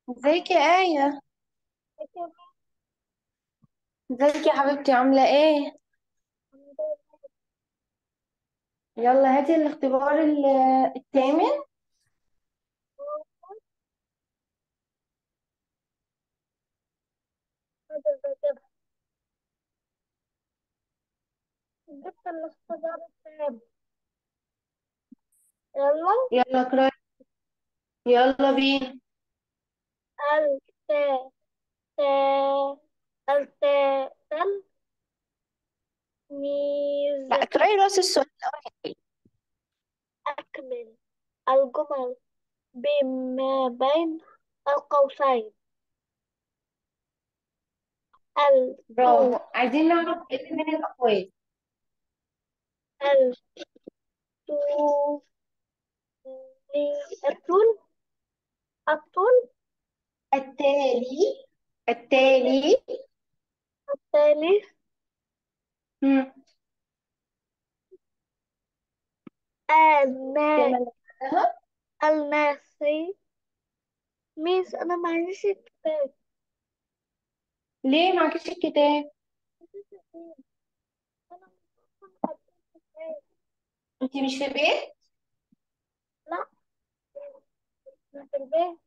ازيك يا آية ازيك يا حبيبتي عاملة ايه يلا هاتي الاختبار ال- الثامن جبت الاختبار التام يلا يلا اقرأي يلا بينا ال ت ت ال ت تل ميز لا اقرأي راس السؤال الأول أكمل الجمل بما بين القوسين ال برافو عايزين نعرف ايه اللي من الأقوال ال تو الطول الطول التالي التالي التالي مم. النا الكلمة اللي بعدها الناسي ميس أنا معيش الكتاب ليه معكش الكتاب أنا مش الكتاب انتي مش في البيت لا مش في البيت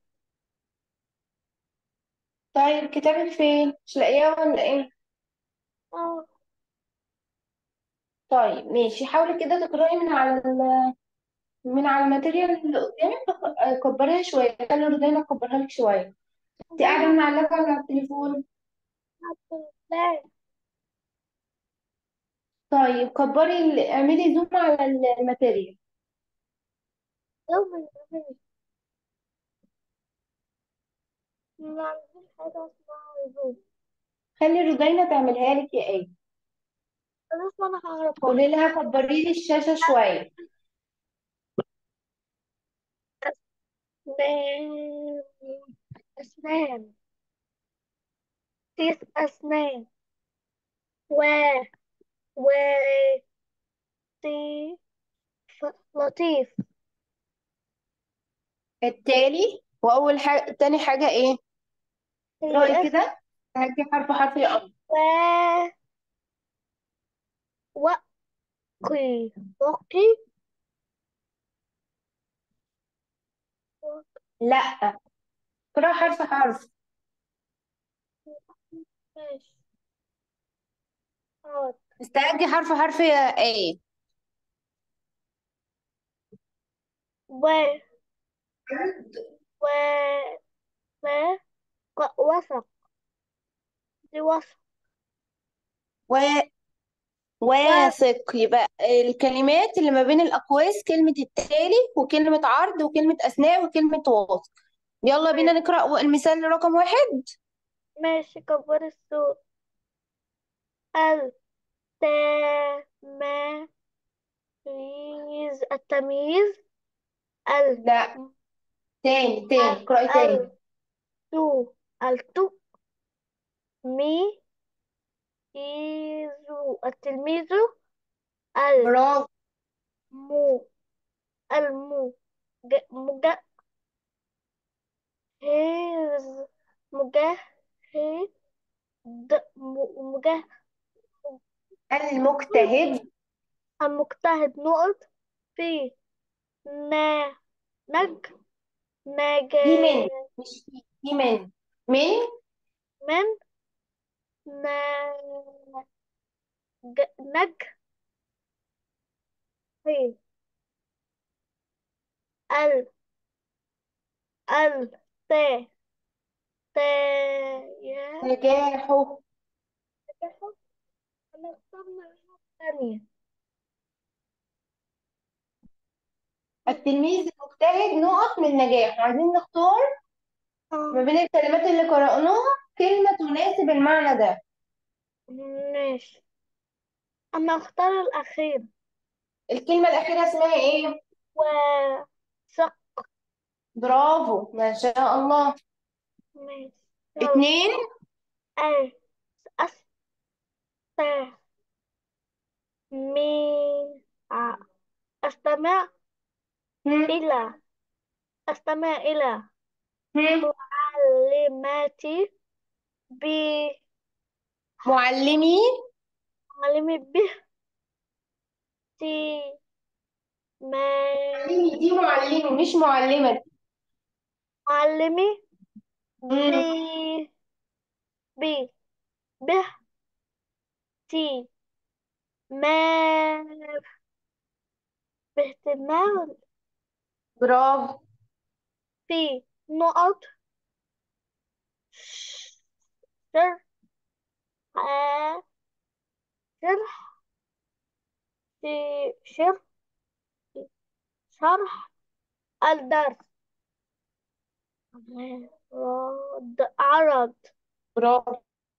طيب كتابك فين مش لاقياه ولا ايه اه طيب ماشي حاولي كده تقرأي من على ال... من على الماتيريال اللي قدامك تق- كبريها شوية خلي رودينا تكبرها لك شوية انت قاعدة أنا من على اللاب ولا على التليفون لا طيب كبري ال- اعملي زوم على ال- الماتيريال يوم الجميل ما عنديش حاجة اسمها هدوء خلي رودينا تعملها لك يا ايه بس أنا هعرف قولي لها كبري لي الشاشة شوية أسنان أسنان تيس أسنان و و تي ف... لطيف التالي واول حاجة تاني حاجة ايه تي رأي اس كده هاتي حرف حرف يا قمر و وقي وقي لا اقرأ حرف حرف ماشي حاضر استعدي حرف حرف يا ايه و و و وثق دي وثق و واثق يبقى الكلمات اللي ما بين الأقواس كلمة التالي وكلمة عرض وكلمة أثناء وكلمة واثق يلا بينا نقرأ المثال رقم واحد ماشي كبر الصوت ال تمييز التمييز ال لا تاني تاني اقرأي تاني ال تو التو مي إيزو التلميذ برافو المو المو ج... مج... هز مجهد م- مجهد المجتهد المجتهد نقط في نا نج نجا دي من مش في دي من من من نا ج... نج في ال ال ت ت يا نجاحه أنا اخترنا الثانية التلميذ المجتهد نقط من نجاحه عايزين نختار ما اه بين الكلمات اللي قرأناها كلمة تناسب المعنى ده ماشي أما اختار الأخير الكلمة الأخيرة اسمها إيه؟ و ثق برافو ما شاء الله ماشي يلا اتنين أ أس ت مي ع أستمع هم إلى أستمع إلى هم سؤال معلماتي ب معلمي معلمي ب تي ما معلمي دي معلمي مش معلمة معلمي ب مم. ب ب تي ما باهتمام برافو في نقط شر ح- شرح في شر شرح الدرس عرض عرض برافو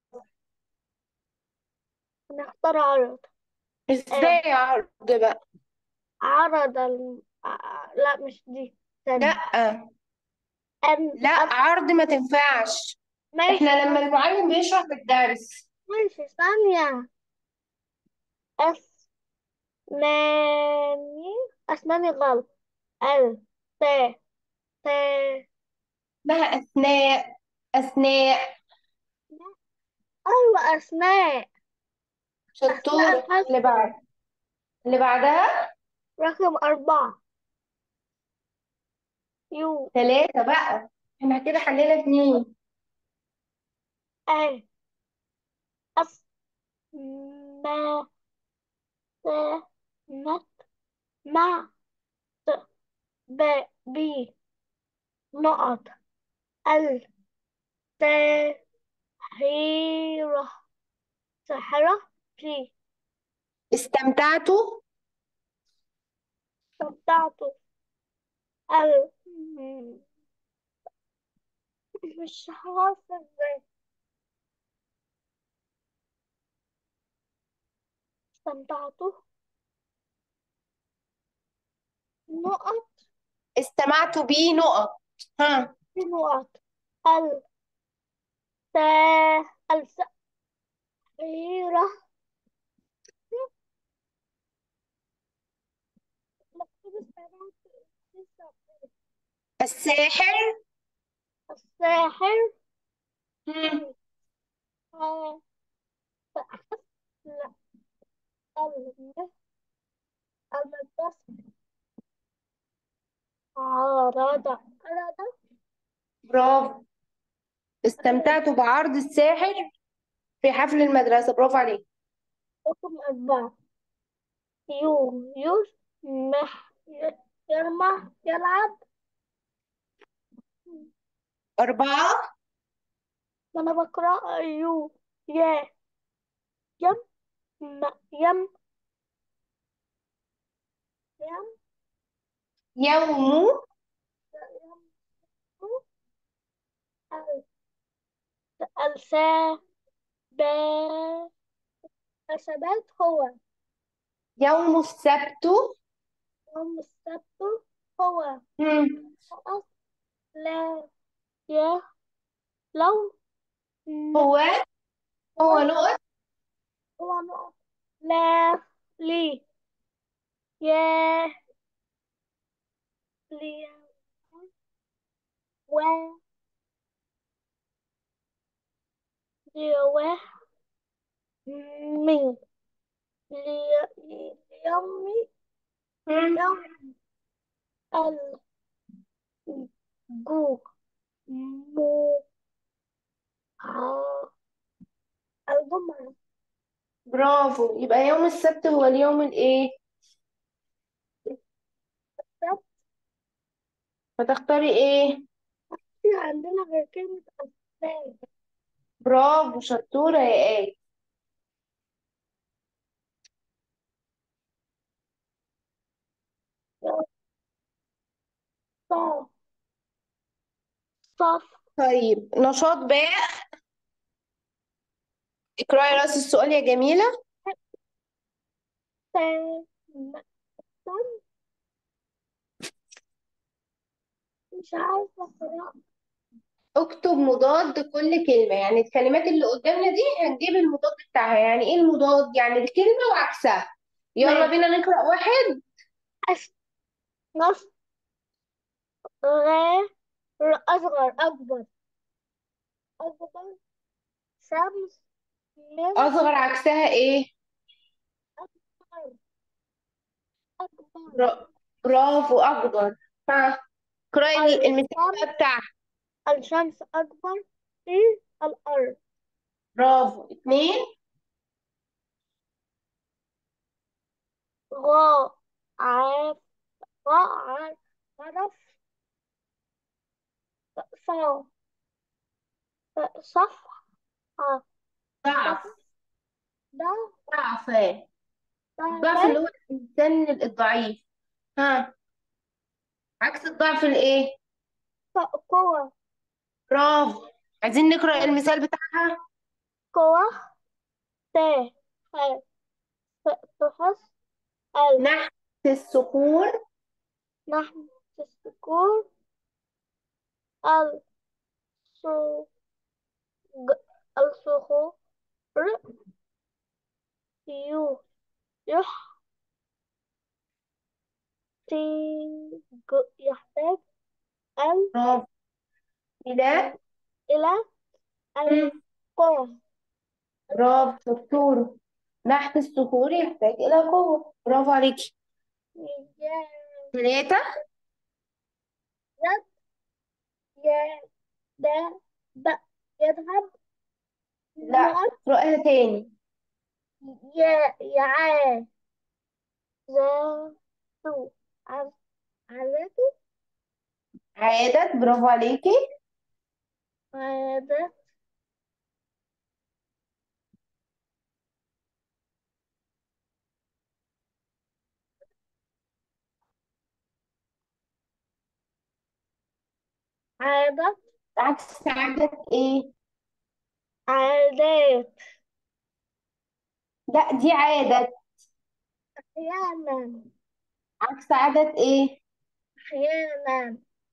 نختار عرض ازاي عرض بقى عرض الم... ع- لا مش دي لا استنى أن لا أن عرض ما تنفعش ماشي احنا لما المعلم بيشرح في الدرس ماشي ثانية أسناني أسناني غلط ال ت ت اسمها اثناء اثناء أيوة أسماء أسماء شطور اللي الحسن بعد اللي بعدها رقم أربعة يو ثلاثة بقى احنا كده حلينا اتنين أ أس ما ت نت مع ت ب بي نقط ال ت حيرة سحرة في استمتعتوا استمتعت ال مش عارفة ازاي استمتعت نقط استمعتوا بيه نقط ها في نقط ال ت السحيرة الساحر الساحر مم. آه، لا الم- المدرسة عرض عرض برافو استمتعتوا بعرض الساحر في حفل المدرسة برافو عليك رقم أربعة يو يوش مح يرمح يلعب أربعة ما أنا بقرأ يو يا يم م يم يم يوم يم ال السا با حسابات هو يوم السبت يوم السبت هو مم. نقط لا يا لو ن- هو هو هو نقط هو نقط لا لي يا لي و لي و مي لي يومي مم. يوم ال جو مو ع- الجمعة برافو يبقى يوم السبت هو اليوم الايه السبت فتختاري ايه في عندنا غير كلمة أسباب برافو شطورة يا آية صف صف طيب نشاط باء اقرأي رأس السؤال يا جميلة تام تام مش عارفة أقرأ اكتب مضاد كل كلمة يعني الكلمات اللي قدامنا دي هنجيب المضاد بتاعها يعني ايه المضاد يعني الكلمة وعكسها يلا ماشي بينا نقرأ واحد أس نص غير أصغر أكبر أكبر شمس من أصغر عكسها إيه أكبر أكبر برا- برافو أكبر ها اقرأي ال- المثال الشمس بقى بتاعها الشمس أكبر في الأرض برافو اتنين غا عاف غا عاف عرف صا صف صف ضعف ده ضعف الضعف ضعف اللي هو الإنسان الضعيف ها عكس الضعف الإيه قوة برافو عايزين نقرأ المثال بتاعها قوة ت ح تحس ال نحت الصخور نحن الصقور الصو الصخور يو يح تيج يحتاج ال برافو إلى إلى مم. القوة برافو شطورة نحت الصخور يحتاج إلى قوة برافو عليكي ثلاثة يد يد ده ب يذهب لا نعم اقرأها تاني يا يعا ذاتو عز عزاتو عادت برافو عليكي عادة عادة عكس عادت إيه عادات لا دي عادت أحيانا عكس عادت إيه أحيانا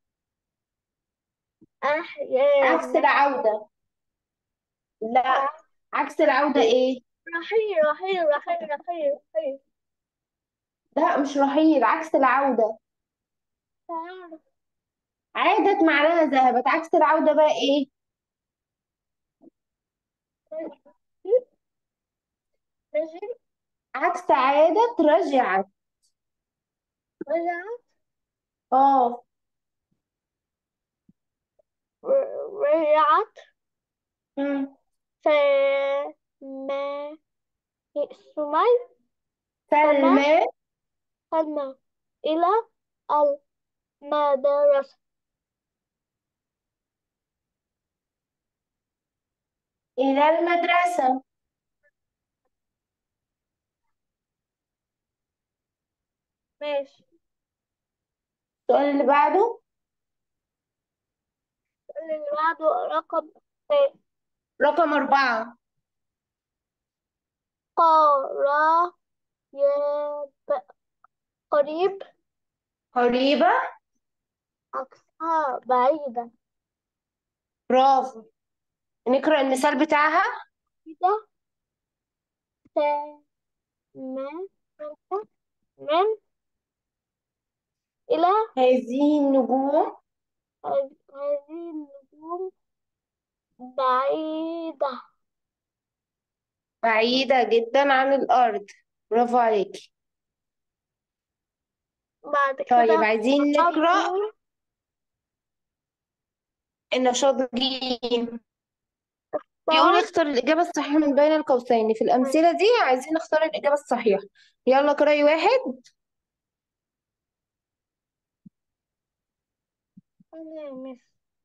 عكس أحيانا العودة لا عكس العودة إيه رحيل رحيل رحيل رحيل رحيل لا مش رحيل عكس العودة تعرف عادت معناها ذهبت عكس العودة بقى إيه نجم عكس عادت رجعت رجعت اه رجعت مم. سما سمي سما سلمى سلمى إلى المدرسة إلى المدرسة ماشي السؤال اللي بعده اللي بعده رقم رقم أربعة قرا يب قريب قريبة عكسها بعيدة برافو نقرأ المثال بتاعها كده سما من إلى هذه النجوم هذه النجوم بعيدة بعيدة جدا عن الأرض برافو عليكي بعد طيب كده عايزين نقرأ برضو النشاط جيم بيقول بعد اختر الإجابة الصحيحة من بين القوسين في الأمثلة دي عايزين نختار الإجابة الصحيحة يلا قرأي واحد أنا مس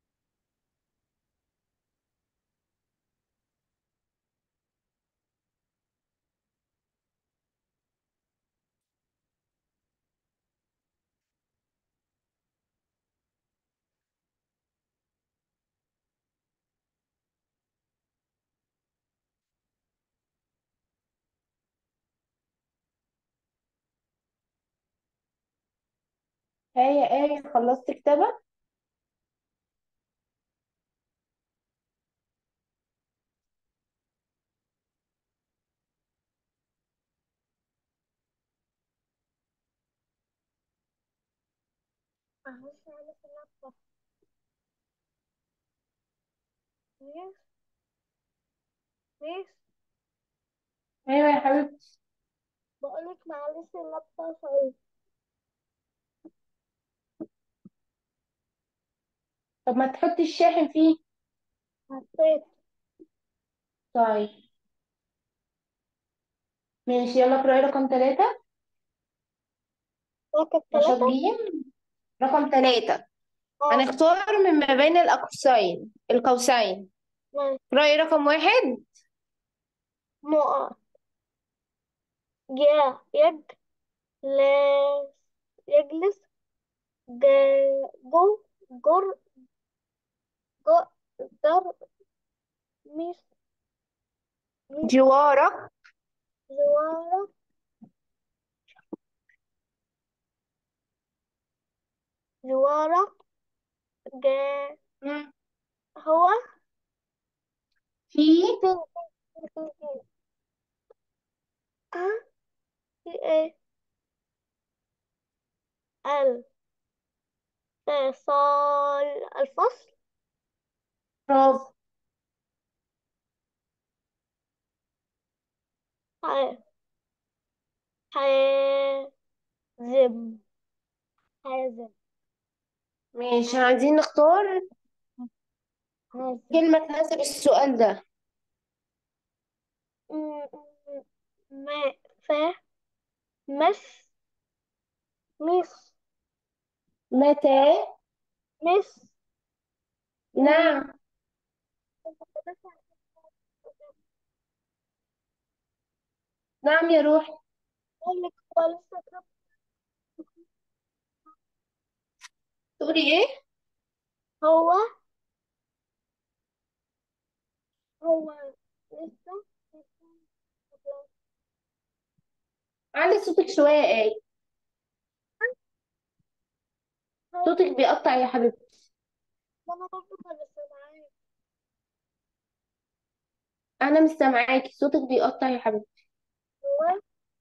هيا ايه خلصت كتابة معلش أنا في اللابتوب ميس ميس ايوه يا حبيبتي بقولك معلش اللابتوب صعيد طب ما تحطي الشاحن فيه حطيت طيب ماشي يلا اقرأي رقم ثلاثة رقم نشاط ثلاثة جيم رقم ثلاثة اه هنختار من ما بين الأقوسين القوسين ماشي اقرأي رقم واحد نقط جا يج لاس يجلس ج جو جر جو جر ميس ميس جوارك جوارة جوارة جا مم. هو في في في في في ها في ايه ال صال الفصل برافو ح حازم حازم ماشي عايزين نختار حازم كلمة تناسب السؤال ده م- م- ما فا مس مس متى مس مي نعم نعم يا روحي أقول لك هو لسه كام تقولي ايه هو هو لسه علي صوتك شوية يا ايه هو صوتك بيقطع يا حبيبتي أنا برضه كان لسه معايا انا مش سامعاكي صوتك بيقطع يا حبيبتي هو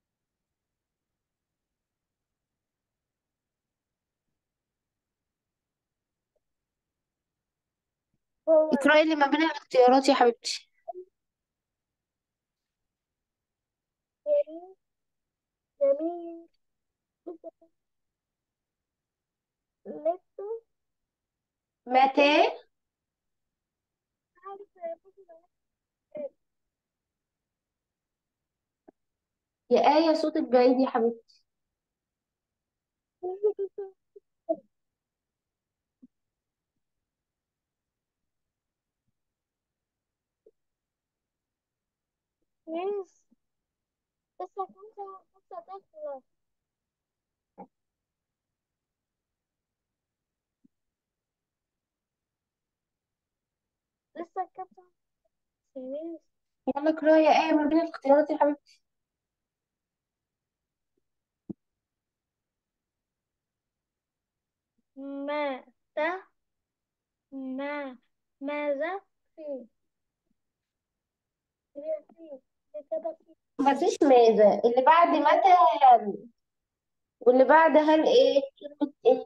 هو اقرأي اللي ما بين الاختيارات يا حبيبتي جميل جميل لسه متى عارفة يا آية صوتك بعيد يا حبيبتي ميس لسه خمسة لسه داخلة لسه كام ساعة ميس يلا اقرأي يا آية ما بين الاختيارات يا حبيبتي ما تا ما ماذا في هي في هي كده في مفيش ماذا اللي بعد متى هل واللي بعد هل ايه كلمة ايه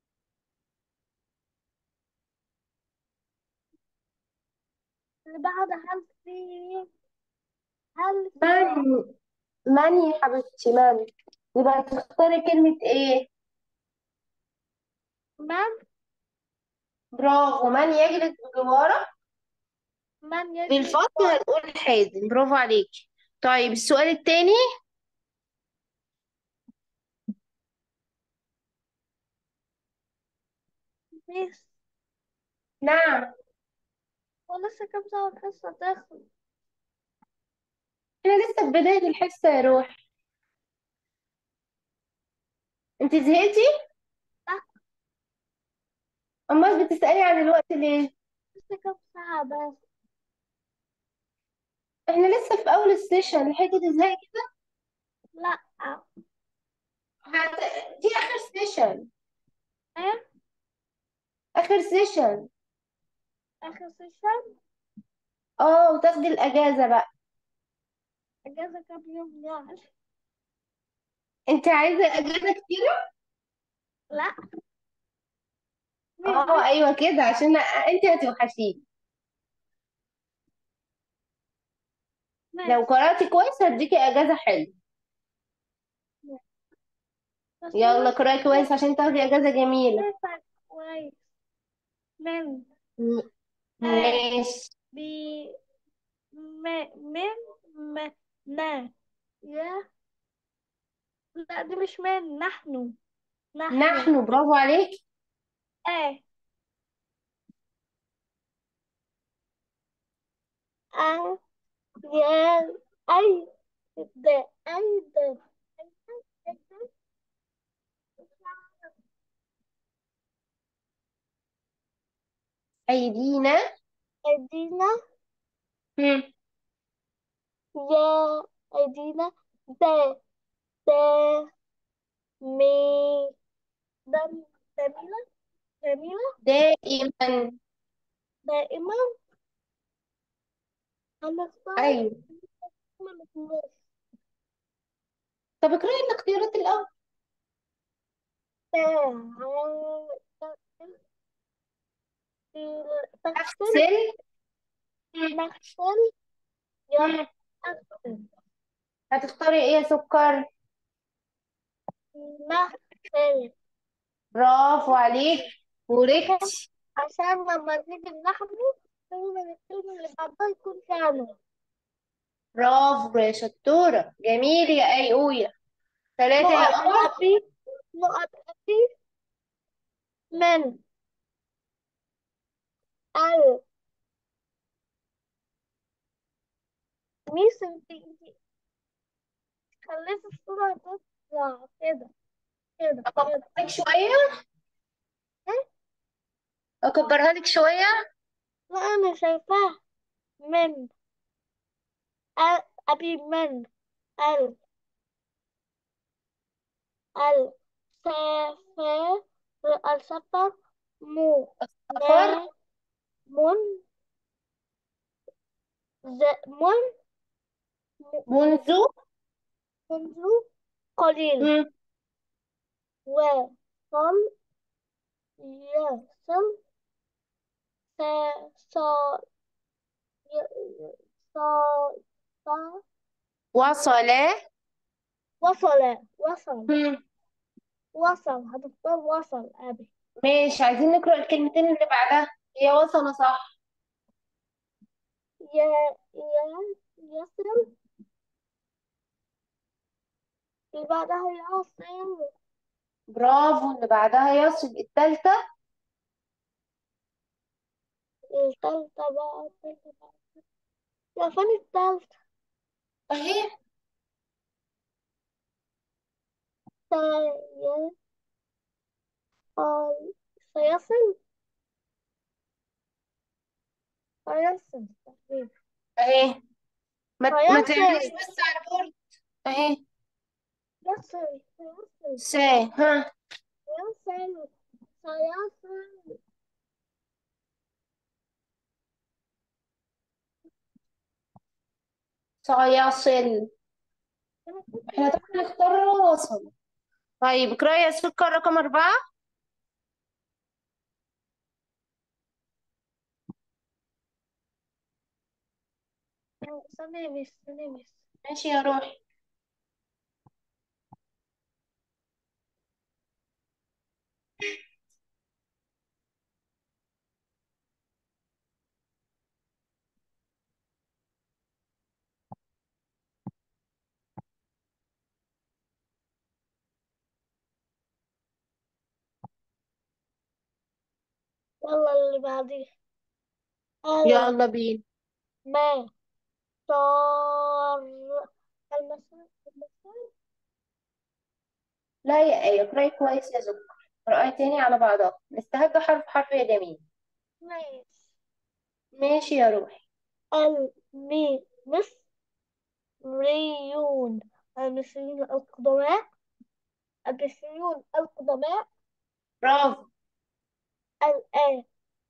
اللي بعد هل في هل في من من يا حبيبتي من يبقى تختاري كلمة ايه من برافو من يجلس بجوارك من يجلس بالفصل هنقول حازم برافو عليكي طيب السؤال التاني ميس نعم ولسه كام ساعة الحصة داخل احنا لسه في بداية الحصة يا روح انت زهقتي لا امال بتسألي عن الوقت ليه لسه كام ساعة بس احنا لسه في اول السيشن لحقتي تزهقي كده لا هت... دي اخر سيشن ايه اخر سيشن آخر سيشن اه وتاخدي الاجازة بقى أجازة كام يوم يعني انت عايزة اجازة كتيرة لا مي- اه مي- ايوه كده عشان انت هتوحشيني لو ماشي قرأتي كويس هديكي اجازة حلوة بس يلا أنا قرأي كويس عشان تاخدي اجازة جميلة شايفة كويس من م- آ ماشي بي م من م نا يا لا دي مش من نحن نحن نحن برافو عليك آ أ يا أي ده أي ده أيدينا أدينا هم. يا أدينا ده ده مي دم جميلة جميلة دائما دائما هنختار أيوة ما نتنسى طب اقرأي الاختيارات الأول تغسل أغسل هم. نغسل هم. يغسل هتختاري إيه يا سكر نغسل برافو عليك عشان وركتي عشان لما نيجي نحمل لازم الكلمة اللي بعدها يكون كامل برافو يا شطورة جميل يا أيوية ثلاثة يا نقط قمر أبي نقط أبي من ال ميس انت انت خليت الصورة تطلع كده كده أكبرها كده لك شوية إيه؟ أكبرها لك شوية لا أنا شايفاه من ال أبي من ال ال سافر السفر مو سفر نا من ز من م- منذ منذ قليل هم. وصل يصل س ص ي- ص ص وصل وصل وصل هم. وصل هتختار وصل أبي ماشي عايزين نقرأ الكلمتين اللي بعدها هي وصل صح يا يا يصل اللي بعدها يصل برافو اللي بعدها يصل التالتة التالتة بقى التالتة بقى يا فين التالتة أهي سي آه، سيصل سيصل تقريبا أهي ما ما تعمليش سيصل بس على البورد أهي يصل سيصل سا ها سيصل سيصل سيصل أنا كنت احنا طبعا اخترنا وصل طيب اقرأي يا سكر رقم أربعة استني بس استني بس ماشي يا روحي يلا اللي بعديه يلا بينا ما صار المسار المسار لا يا ايه اقرأي كويس يا سكر اقرأي تاني على بعضها نستهج حرف حرف يا جميل ماشي ماشي يا روحي المي مصريون المصريون القدماء المصريون القدماء برافو الآن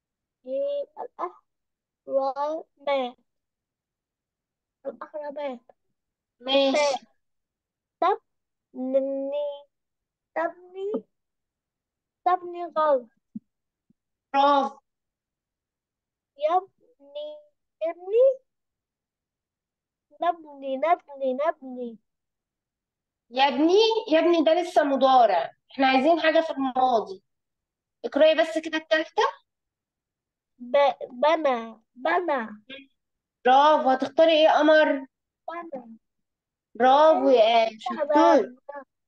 الأهرامات الأهرامات ماشي تبني تبني تبني غلط برافو يبني يبني نبني نبني نبني يا ابني يا ابني ده لسه مضارع احنا عايزين حاجة في الماضي اقرأي بس كده التالتة ب... بنى بنى برافو هتختاري ايه يا قمر بنى برافو يا آية شطور بنى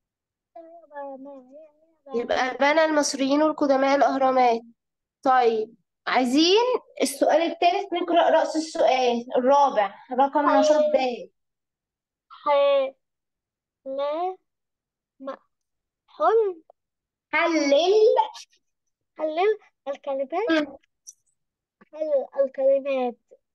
يبقى بنى المصريين القدماء الأهرامات طيب عايزين السؤال الثالث نقرأ رأس السؤال الرابع رقم نشاط د ح لا م حل حلل حلل الكلمات مم. حل الكلمات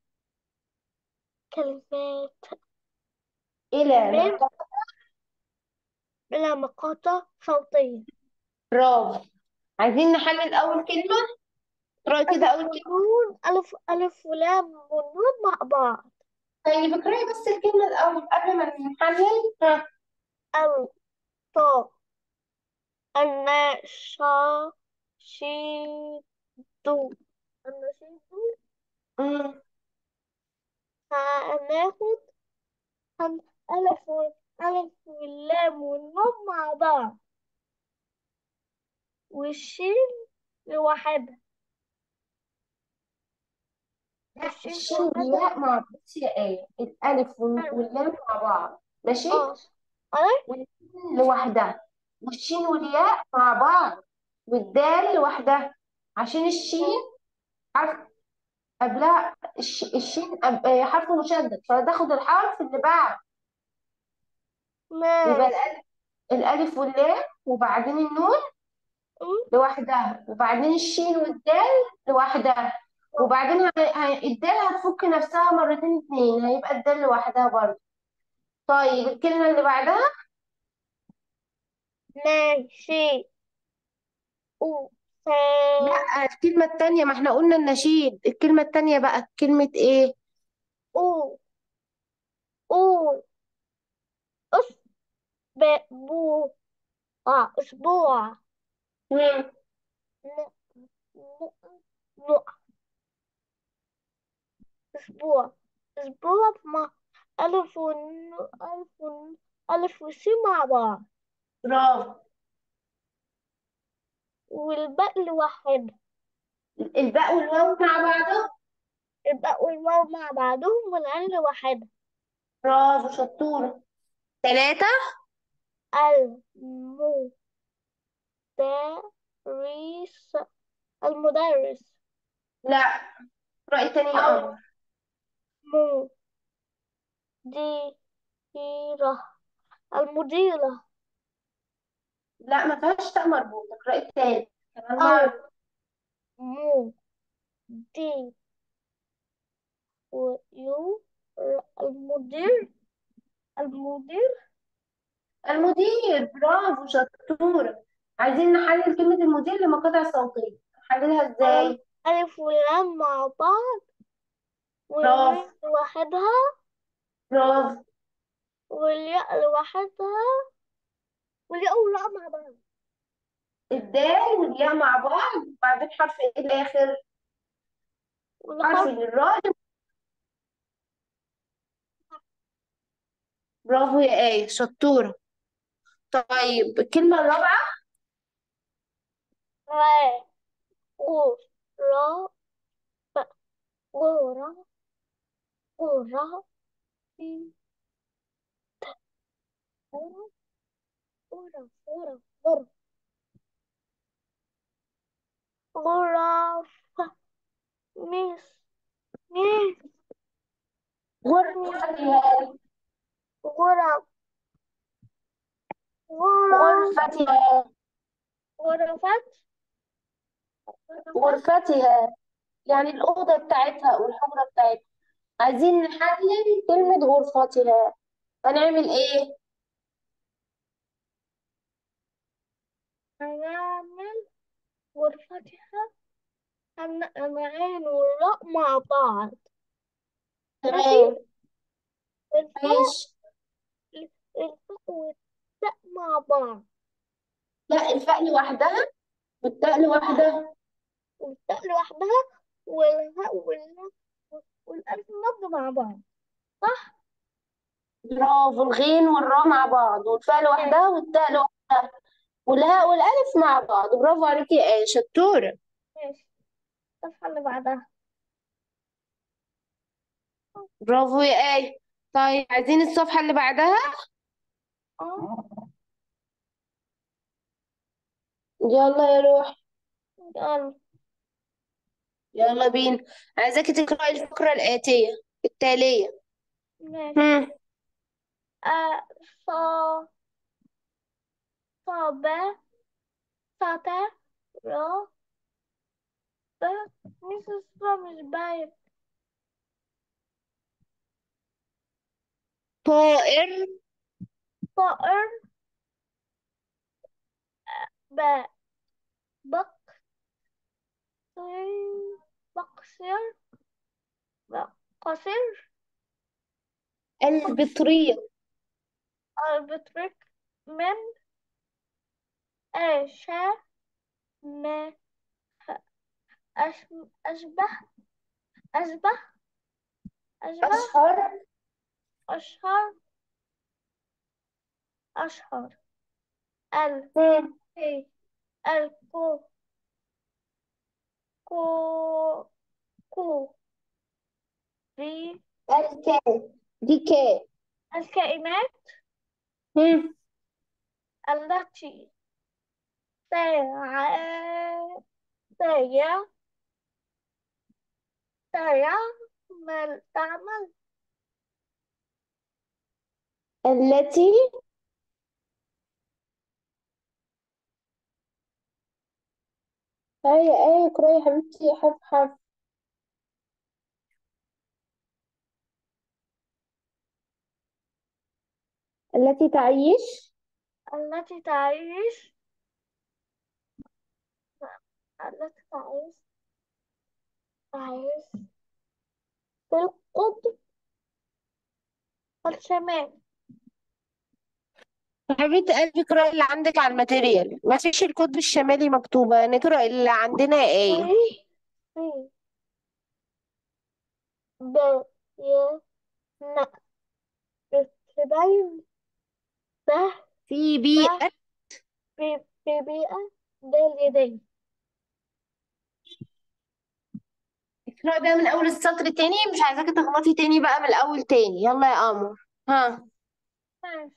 كلمات إلى من مقطع بلا مقاطع صوتية برافو عايزين نحلل أول كلمة اقرأي كده أول كلمة ونون ألف ألف ولام ونون مع بعض طيب اقرأي بس الكلمة الأول قبل ما نحلل ها الط النشا شيدو النشيد مم. هناخد هن ألف و- ألف واللام والنون مع بعض والشين لوحدها لا والشين الشين لوحدها والياء مع بعض بصي يا آية الألف وال- واللام مع بعض ماشي اه أنا والشين لوحدها والشين والياء مع بعض والدال لوحدها عشان الشين حرف قبلها الش... الشين قب... آه، حرف مشدد فتاخد الحرف اللي بعد يبقى ماشي الألف الألف واللام وبعدين النون أم، لوحدها وبعدين الشين والدال لوحدها وبعدين ه... ه... الدال هتفك نفسها مرتين اتنين هيبقى الدال لوحدها برضه طيب الكلمة اللي بعدها ماشي أو سا لا الكلمة التانية ما احنا قلنا النشيد الكلمة التانية بقى كلمة ايه أو أو أس ب بو آه أسبوع مم. ن ن ن أسبوع أسبوع مع ألف ون ألف ون ألف وسين مع بعض برافو والباء لوحدها الباء والواو مع بعضهم الباء والواو مع بعضهم والعين لوحدها برافو شطورة ثلاثة المدرس المدرس لا رأي تاني يا قمر المديرة المديرة لا ما فيهاش تاء مربوطة رأي تاني كمان مرة المدير ويو المدير المدير المدير برافو شطورة عايزين نحلل كلمة المدير لمقاطع صوتية نحللها ازاي ألف واللام مع بعض برافو والميم لوحدها برافو والياء لوحدها والياء والراء مع بعض الدال والياء مع بعض وبعدين حرف ايه الآخر حرف والحرف الراء برافو يا آية شطورة طيب الكلمة الرابعة را و را ف ورا ورا في ورا ورا ورا ورا غرف ميس ميس غرفتها غرف غرف غرفتها غرفات غرفات غرفتها يعني الأوضة بتاعتها والحجرة بتاعتها عايزين نحلل كلمة غرفتها هنعمل ايه؟ هنعمل غرفتها هن- العين والراء مع بعض ماشي تمام الفاء ماشي الفاء والتاء مع بعض لا الفاء لوحدها والتاء لوحدها والتاء لوحدها والهاء واللام والألف برضه مع بعض صح؟ برافو الغين والراء مع بعض والفاء لوحدها والتاء لوحدها والهاء والألف مع بعض برافو عليكي يا آية شطورة ماشي الصفحة اللي بعدها برافو يا آية طيب عايزين الصفحة اللي بعدها اه يلا يا روح يلا يلا بينا عايزاكي تقرأي الفقرة الآتية التالية ماشي هم. آه صا صابة ساتا را ب مش الصا مش باين طائر طائر ب بق بقصر قصر البطريق البطريق من أشا ما أش- أشبه أشبه أشبه أشهر أشهر أشهر ال هم. إيه الكو كو كو في الكاف دي كاف الكائنات هم. التي تع- تع- تعمل تعمل التي آية آية اقرأي يا حبيبتي حرف حرف التي تعيش التي تعيش التي تعيش تعيش في القطب الشمالي يا حبيبة قلبي اقرأي اللي عندك على الماتيريال ما فيش القطب الشمالي مكتوبة نقرأ اللي عندنا يا آية في في ب ي ن بين ب في بيئة في في بيئة باليدين اقرأ ده من أول السطر تاني مش عايزاكي تغلطي تاني بقى من الأول تاني يلا يا قمر ها ماشي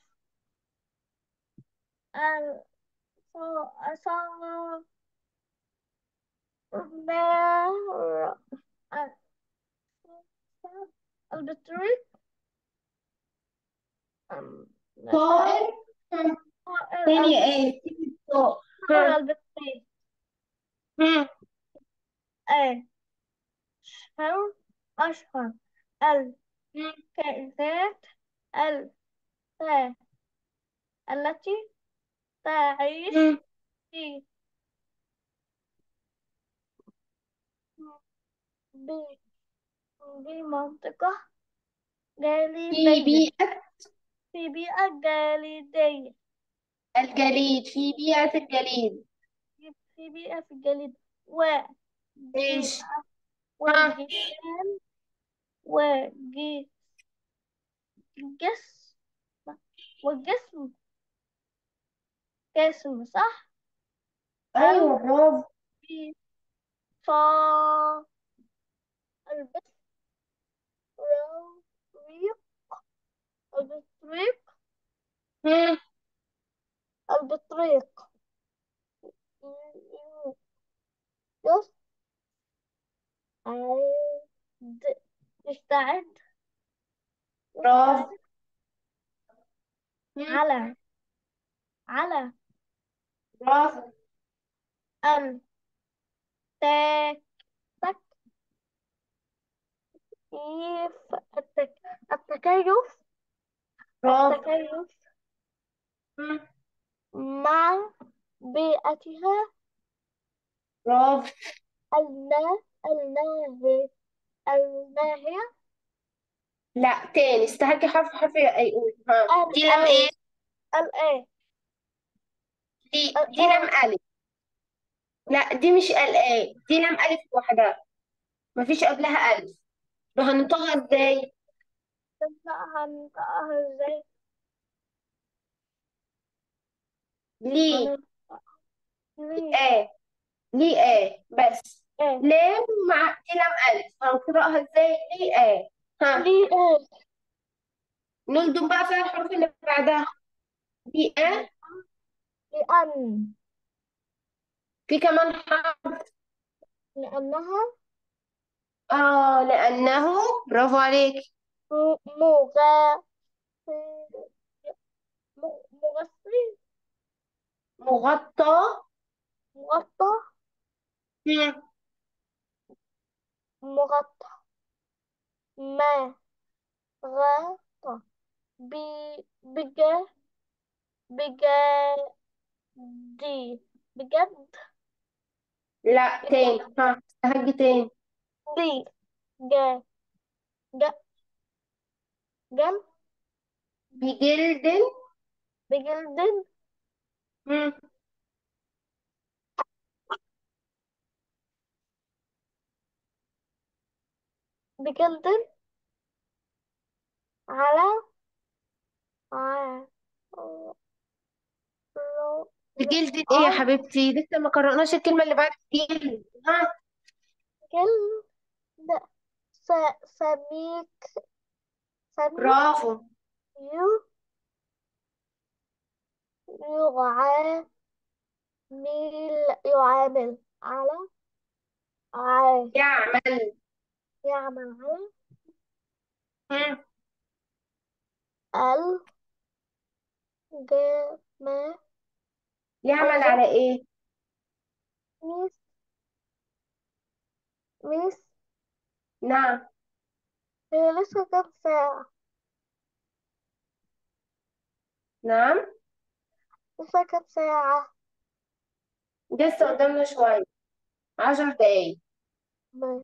ال صا صا بر ال- البطريق أم، طائر ها. تاني يا آية طائر. طائر ها. البطريق ها. أشهر أشهر الكائنات ال التي تعيش ها. في ب- بمنطقة في جليدية بيئة في بيئة جليدية الجليد في بيئة الجليد في بيئة في الجليد و ايش ها. والجسم وجي جس والجسم جسم صح ايوه برافو في صا البس ريق البطريق ها. البطريق يس عد يستعد برافو يستعد ها. على على برافو ال تك تك كيف التك التكيف برافو التكيف ها. مع بيئتها برافو النا الناهية الناهية لا تاني استهجي حرف حرف يا ايقول ها ال دي لام ايه الآ دي دي لام الف لا دي مش ال ايه دي لام الف لوحدها مفيش قبلها الف طب هننطقها ازاي لا هنطقها ازاي ليه هن- ليه آه ليه آه بس ايه لام مع في لام ألف هنقرأها ازاي ليه آه ها ليه ايه نلدم بقى فيها الحروف اللي بعدها ليه آه لأن في كمان حرف لأنها اه لأنه برافو عليك م- مغا م- مغطي مغطى مغطى مم. مغطى ما غطى بي بجا بجا دي بجد لا تاني ها هجي تاني دي جا جا جل بجلد بجلد مم. بجلد على على بجلد ايه يا حبيبتي لسه ما قرأناش الكلمة اللي بعد جلد ها جلد س سميك سميك برافو يو يعامل يعامل على ع يعمل يعمل على مم. ال جما يعمل على ايه ميس ميس نعم هي لسه كام ساعة نعم لسه كام ساعة لسه قدامنا شوية عشر دقايق ب-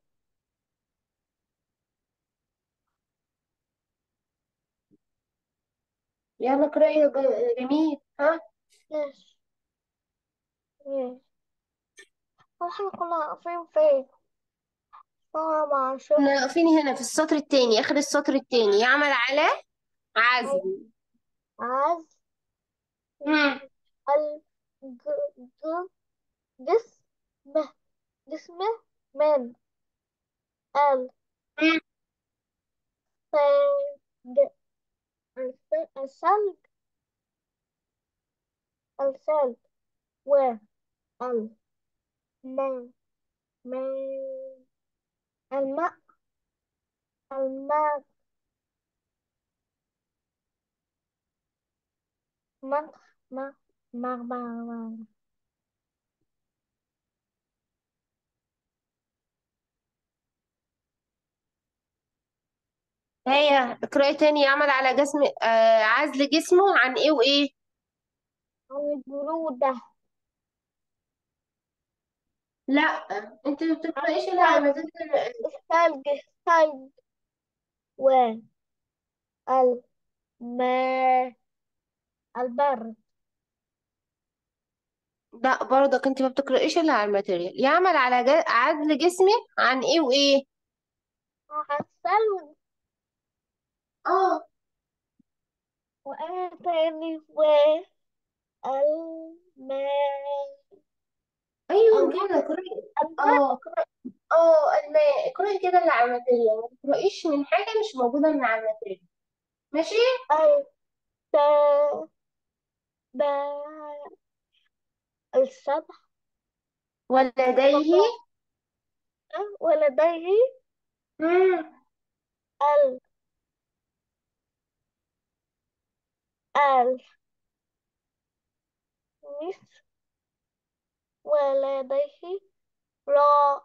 يلا اقرأي يا ج- جميل ها ماشي ماشي واحنا كنا واقفين فين طبعا مع شوف كنا واقفين هنا في السطر التاني آخر السطر التاني يعمل على عزم عز مم. ال ج ج جسم جسم من ال مم. ثلج الث- الثلج الثلج و ال ما ما الماء الماء ما ما ما ما ما هي اقرأي تاني يعمل على جسم آه عزل جسمه عن ايه وايه عن البرودة لا انت ما بتقرأيش الا على مزاج الثلج الثلج و الماء البرد لا برضك انت ما بتقرأيش الا على الماتيريال يعمل على ج- عزل جسمه عن ايه وايه الثلج اه وأنا تاني و الماء ايوه الماء كده اقرأي الماء اه اقرأي اه الماء اقرأي كده اللي على الماتيريال ما تقرأيش من حاجة مش موجودة من على الماتيريال ماشي الت ب السبع ولديه ولديه مم. ال ال مس ولديه را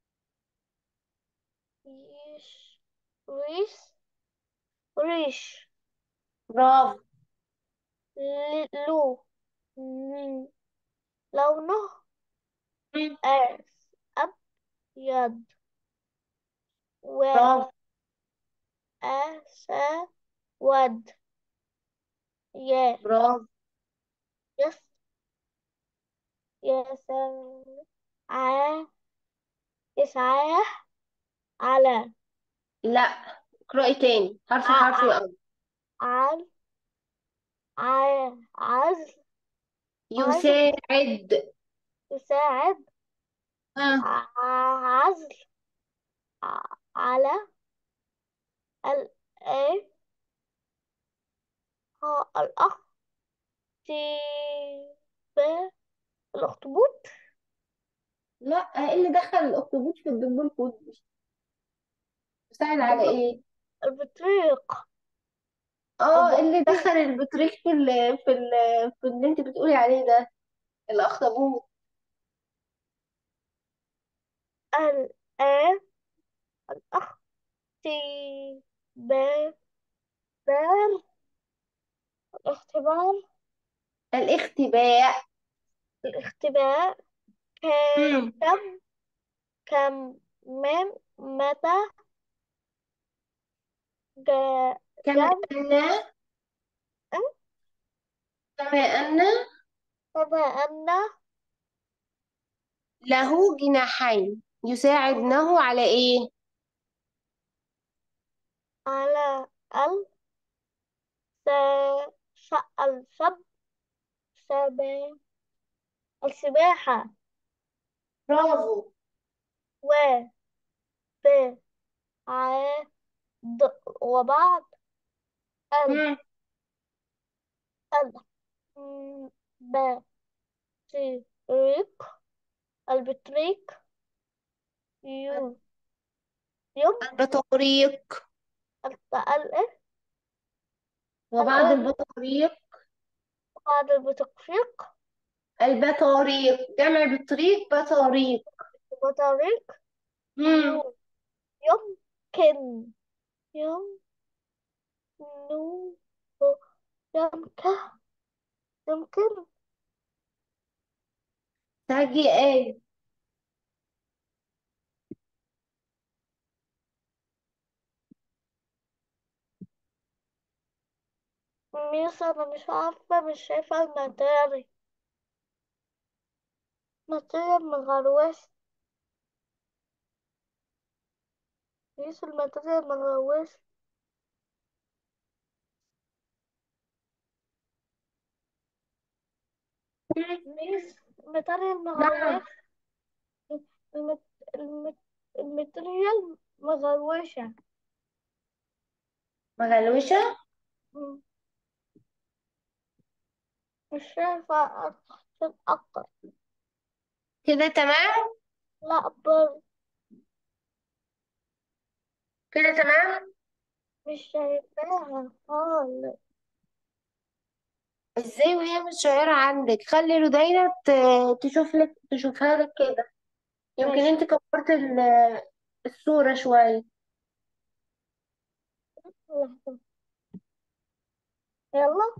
يش ريش ريش برافو ل- لو م- لونه مم. أس أبيض و برافو أسود ي برافو يس يسعى يسعى على لا اقرأي تاني حرف ع حرف ع الأول عل ع عزل عزل يساعد يساعد ها ع عزل ع- على ال ايه ها الأخ تي ب الأخطبوط لا ايه اللي دخل الأخطبوط في الدب القطبي يساعد على الب- ايه البطريق اه إيه اللي البطريق دخل البطريق في ال في ال في اللي انت بتقولي عليه ده الأخطبوط ال ايه الأخ تي ب بار الاختبار الاختباء الاختباء ك- مم. كم كم من متى جا كما جم أن كما أن كما أن له جناحين يساعدنه على ايه على ال س س السب سب السباحة برافو و ب ع د وبعض ال مم. ال م- ب طريق البطريق يو يوم البطاريق ال إيه؟ وبعد ال البطاريق بعد البطريق البطاريق جمع بطريق بطاريق بطريق مم. يو يمكن يم نو يمكن يمكن تاجي ايه ميس أنا مش عارفة مش شايفة الماتيري ماتيريال مغروش ميس الماتيريال مغروش ميس الماتيريال نعم مغروش المت... المت... الماتيريال مغروشة مغلوشة مم. مش شايفة عشان أكتر كده تمام لا بر كده تمام مش شايفاها خالص ازاي وهي متشيرة عندك خلي رودينا ت- تشوف لك تشوفها لك كده يمكن ماشي انت كبرت ال- الصورة شوية لحظة يلا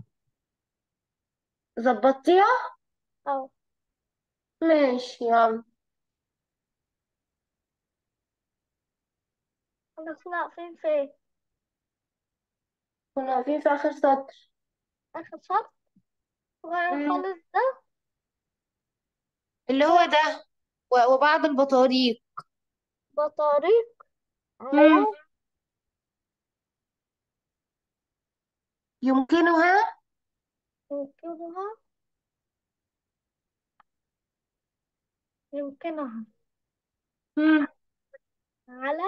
ظبطتيها أو ماشي يلا احنا كنا واقفين فين كنا واقفين في آخر سطر آخر شهر صغير مم. خالص ده اللي هو ده و- وبعض البطاريق بطاريق مم. على يمكنها يمكنها يمكنها مم. على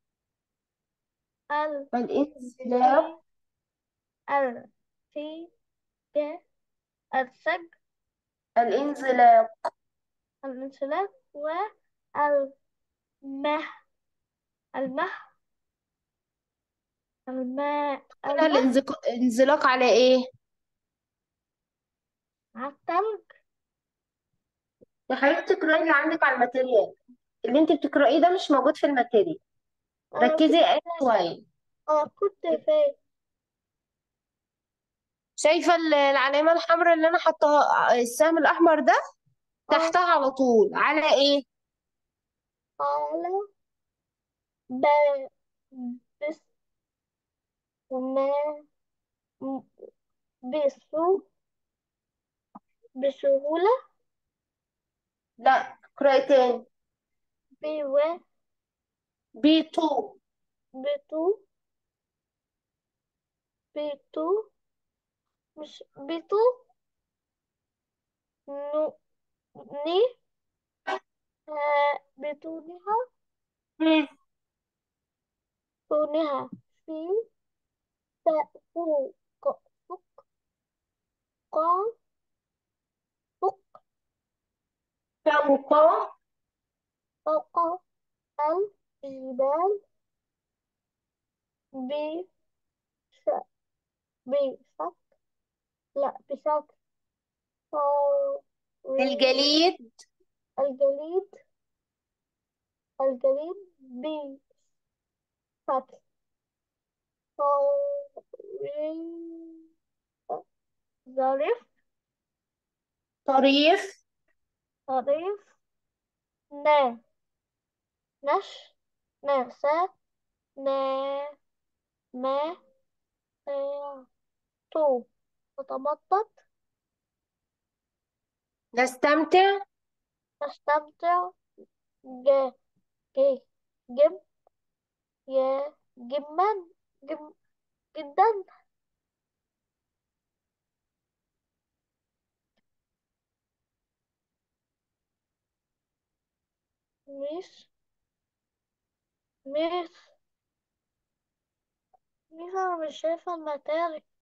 ال الانزلاق ال في ج السج الانزلاق الانسلاك والمه المه الماء هنا المه الانزق- الانزلاق على ايه على التلج يا حبيبتي اقرأي اللي عندك على الماتيريال اللي انت بتقرأيه ده مش موجود في الماتيريال أنا كنت ركزي ايه شوية أنا كنت فين شايفة ال- العلامة الحمراء اللي انا حطاها السهم الاحمر ده اه تحتها على طول على ايه على ب بس ما بسو بسهولة لا اقرأي تاني بو بي تو بتو بيتو مش بيتو نو ني ها بتونها مم. تونها في تأفو ق- فك قا فك فوق فوق الجبال بش بشك لا بشكل طويل الجليد الجليد الجليد بشكل طويل ظريف طريف طريف نا نش ناسا نا ما آه، تو تتبطط نستمتع نستمتع ج ج جب يا جما جم جدا مش مش مش أنا مش شايفة المتارك